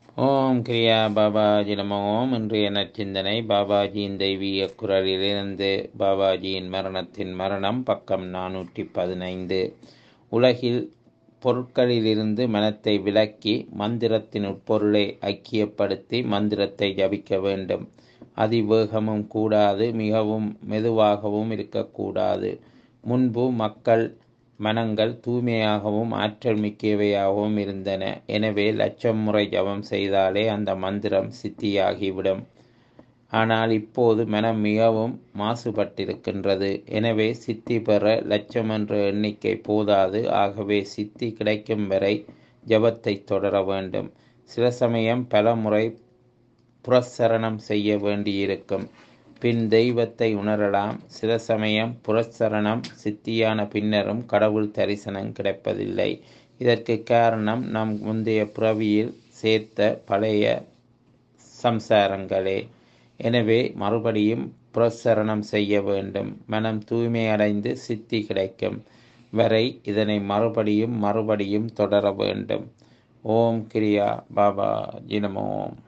ஓம் கிரியா பாபாஜி நம ஓம் இன்றைய நற்சிந்தனை பாபாஜியின் தெய்வீக குரலிலிருந்து பாபாஜியின் மரணத்தின் மரணம் பக்கம் நானூற்றி பதினைந்து உலகில் பொருட்களிலிருந்து மனத்தை விலக்கி மந்திரத்தின் உட்பொருளை ஐக்கியப்படுத்தி மந்திரத்தை ஜபிக்க வேண்டும் அதிவேகமும் கூடாது மிகவும் மெதுவாகவும் இருக்கக்கூடாது முன்பு மக்கள் மனங்கள் தூய்மையாகவும் ஆற்றல் மிக்கவையாகவும் இருந்தன எனவே லட்சம் முறை ஜபம் செய்தாலே அந்த மந்திரம் சித்தியாகிவிடும் ஆனால் இப்போது மனம் மிகவும் மாசுபட்டிருக்கின்றது எனவே சித்தி பெற லட்சம் என்ற எண்ணிக்கை போதாது ஆகவே சித்தி கிடைக்கும் வரை ஜபத்தை தொடர வேண்டும் சில சமயம் பல முறை புரசரணம் செய்ய வேண்டியிருக்கும் பின் தெய்வத்தை உணரலாம் சில சமயம் புரசரணம் சித்தியான பின்னரும் கடவுள் தரிசனம் கிடைப்பதில்லை இதற்கு காரணம் நம் முந்தைய பிறவியில் சேர்த்த பழைய சம்சாரங்களே எனவே மறுபடியும் புரசரணம் செய்ய வேண்டும் மனம் தூய்மையடைந்து சித்தி கிடைக்கும் வரை இதனை மறுபடியும் மறுபடியும் தொடர வேண்டும் ஓம் கிரியா பாபா ஜினமோம்